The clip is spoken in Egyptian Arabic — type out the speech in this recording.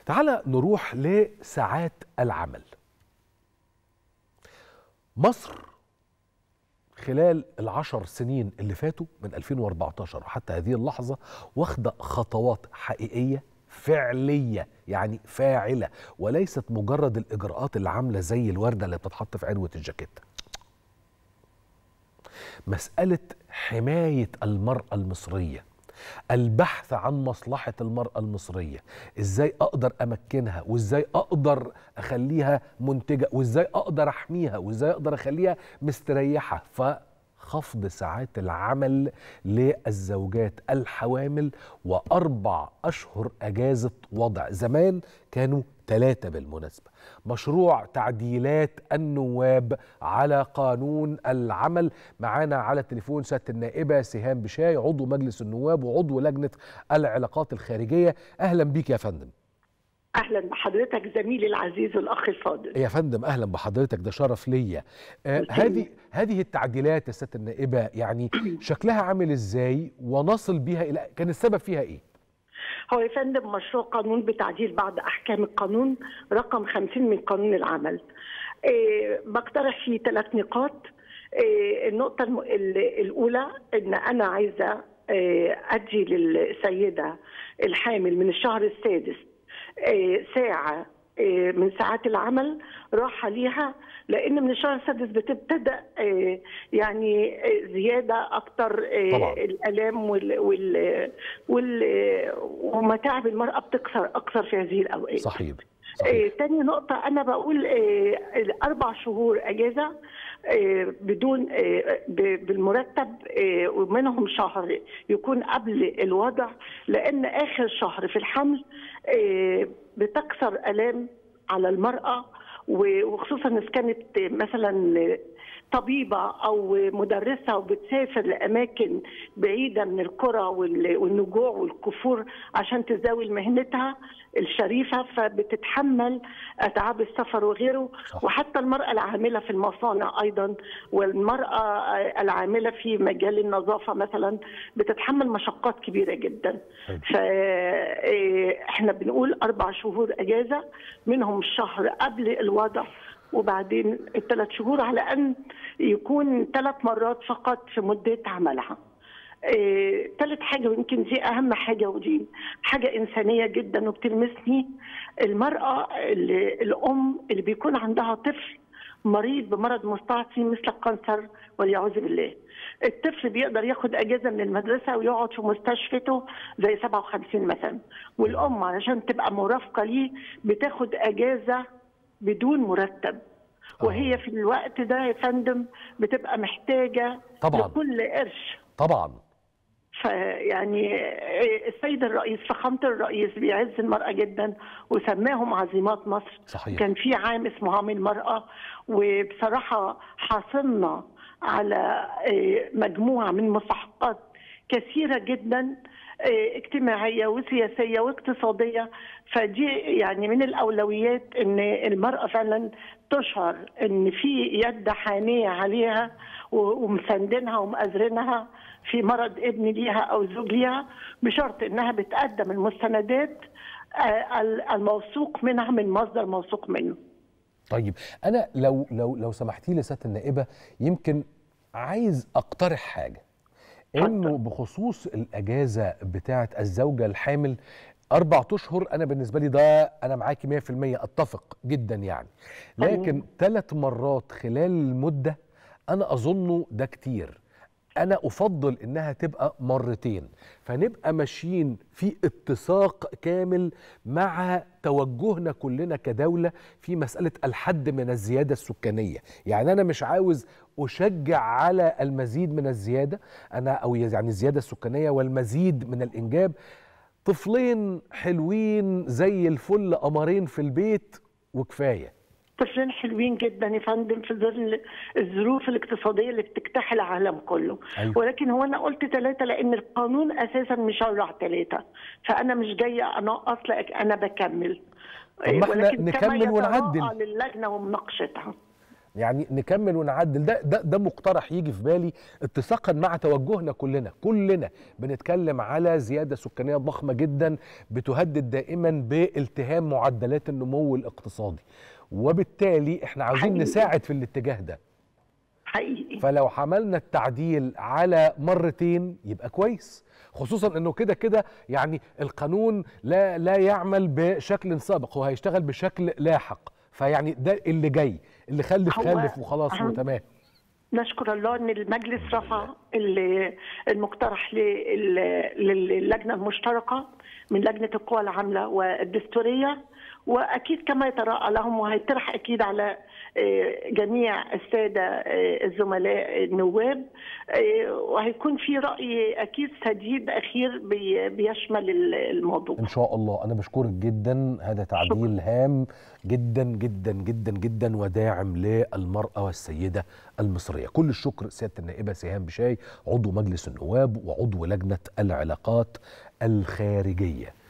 تعال نروح لساعات العمل مصر خلال العشر سنين اللي فاتوا من 2014 وحتى هذه اللحظة واخدة خطوات حقيقية فعلية يعني فاعلة وليست مجرد الإجراءات اللي عاملة زي الوردة اللي بتتحط في عنوة الجاكيت مسألة حماية المرأة المصرية البحث عن مصلحة المرأة المصرية ازاي اقدر امكنها وازاي اقدر اخليها منتجة وازاي اقدر احميها وازاي اقدر اخليها مستريحة فخفض ساعات العمل للزوجات الحوامل واربع اشهر اجازة وضع زمان كانوا ثلاثة بالمناسبة مشروع تعديلات النواب على قانون العمل معانا على التليفون سيادة النائبة سهام بشاي عضو مجلس النواب وعضو لجنة العلاقات الخارجية أهلا بيك يا فندم اهلا بحضرتك زميلي العزيز والاخ الفاضل يا فندم اهلا بحضرتك ده شرف ليا آه هذه هذه التعديلات يا سياده النائبه يعني شكلها عامل ازاي ونصل بيها الى كان السبب فيها ايه هو يا فندم مشروع قانون بتعديل بعض احكام القانون رقم 50 من قانون العمل إيه بقترح فيه ثلاث نقاط إيه النقطه الم... الاولى ان انا عايزه إيه ادي للسيده الحامل من الشهر السادس ساعه من ساعات العمل راحة ليها لأن من الشهر السادس بتبتدأ يعني زيادة أكتر طبعا. الآلام وال وال وال ومتاعب المرأة بتكثر أكثر في هذه الأوقات صحيح, صحيح. تاني نقطة أنا بقول الأربع شهور أجازة بدون بالمرتب ومنهم شهر يكون قبل الوضع لان اخر شهر في الحمل بتكسر الام على المراه وخصوصا اذا كانت مثلا طبيبه او مدرسه وبتسافر لاماكن بعيده من القرى والنجوع والكفور عشان تزاول مهنتها الشريفه فبتتحمل اتعاب السفر وغيره صح. وحتى المراه العامله في المصانع ايضا والمراه العامله في مجال النظافه مثلا بتتحمل مشقات كبيره جدا فاحنا بنقول اربع شهور اجازه منهم الشهر قبل الوضع وبعدين الثلاث شهور على ان يكون ثلاث مرات فقط في مده عملها. ثالث إيه حاجه ويمكن دي اهم حاجه ودي حاجه انسانيه جدا وبتلمسني المراه اللي الام اللي بيكون عندها طفل مريض بمرض مستعصي مثل الكانسر والعياذ بالله. الطفل بيقدر ياخد اجازه من المدرسه ويقعد في مستشفته زي 57 مثلا والام علشان تبقى مرافقه ليه بتاخد اجازه بدون مرتب وهي في الوقت ده يا فندم بتبقى محتاجه طبعا لكل قرش طبعا فيعني السيد الرئيس فخامه الرئيس بيعز المراه جدا وسماهم عظيمات مصر صحيح. كان في عام اسمه عام المراه وبصراحه حاصلنا على مجموعه من مستحقات كثيره جدا اجتماعيه وسياسيه واقتصاديه فدي يعني من الاولويات ان المراه فعلا تشعر ان في يد حانيه عليها ومساندينها ومأزرينها في مرض ابن ليها او زوج ليها بشرط انها بتقدم المستندات الموثوق منها من مصدر موثوق منه. طيب انا لو لو لو سمحتي لي سياده النائبه يمكن عايز اقترح حاجه انه بخصوص الاجازه بتاعه الزوجه الحامل اربع اشهر انا بالنسبه لي ده انا معاكي 100% اتفق جدا يعني لكن ثلاث مرات خلال المده انا اظنه ده كتير انا افضل انها تبقى مرتين فنبقى ماشيين في اتساق كامل مع توجهنا كلنا كدوله في مساله الحد من الزياده السكانيه يعني انا مش عاوز اشجع على المزيد من الزياده انا او يعني الزياده السكانيه والمزيد من الانجاب طفلين حلوين زي الفل قمرين في البيت وكفايه طفلين حلوين جدا يا فندم في ظل الظروف الاقتصاديه اللي بتجتاح العالم كله أيوة. ولكن هو انا قلت ثلاثه لان القانون اساسا مشرع ثلاثه فانا مش جايه انقص لك انا بكمل طب ما احنا نكمل ونعدل للجنه ومناقشتها يعني نكمل ونعدل ده ده ده مقترح يجي في بالي اتساقا مع توجهنا كلنا كلنا بنتكلم على زياده سكانيه ضخمه جدا بتهدد دائما بالتهام معدلات النمو الاقتصادي وبالتالي احنا عاوزين حقيقي. نساعد في الاتجاه ده حقيقي فلو حملنا التعديل على مرتين يبقى كويس خصوصا انه كده كده يعني القانون لا لا يعمل بشكل سابق هو هيشتغل بشكل لاحق فيعني ده اللي جاي اللي خلف هو- خلف وخلاص أهم- وتمام نشكر الله ان المجلس رفع ال- المقترح لل- للجنه المشتركه من لجنه القوى العامله والدستوريه واكيد كما يتراءى لهم وهيطرح اكيد على آه، جميع الساده آه، الزملاء النواب آه، وهيكون في راي اكيد سديد اخير بي- بيشمل ال- الموضوع ان شاء الله انا بشكرك جدا هذا تعديل هام جدا جدا جدا جدا وداعم للمراه والسيده المصريه كل الشكر سياده النائبه سهام بشاي عضو مجلس النواب وعضو لجنه العلاقات الخارجيه